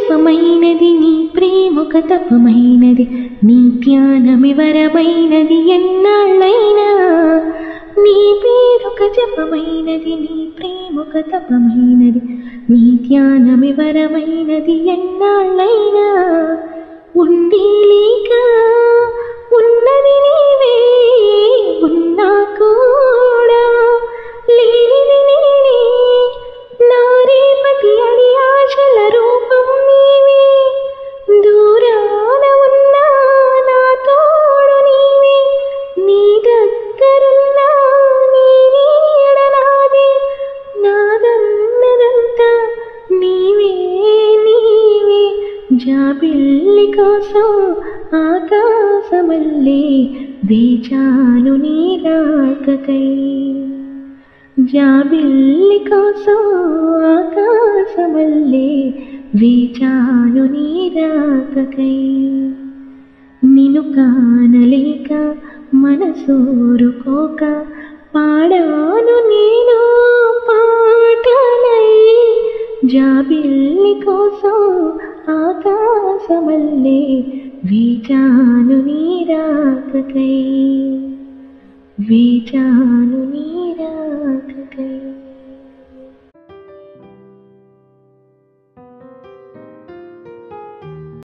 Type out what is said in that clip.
జపమైనది నీ ప్రేమొక తపమైనది నీ ధ్యానమివరమైనది ఎన్నాళ్ళైనా నీ పేరొక జపమైనది నీ ప్రేమొక తపమైనది నీ ధ్యానమివరమైనది ఎన్నాళ్ళైనా ఉండి లేక ఉన్నది నీవే ఉన్నా కూడా లేనిది నేనే నా రేపటి అడి ఆశల రూపం నీవే దూరాన ఉన్నా నా తోడు నీవే నీ దగ్గరున్నా నీ నీడ నాది నాదన్నదంతా నీవే నీవే జాబిల్లి కోసం ఆకాశమల్లే వేచాను నీ రాకకై జాబిల్లి కోసం ఆకాశమల్లే వేచాను నీ రాకకై నిన్ను కానలేక మనసూరుకోక పాడాను నేను పాటలై జాబిల్లి కోసం ఆకాశమల్లే వేచాను నీ రాకకై వేచాను నీ రాకకై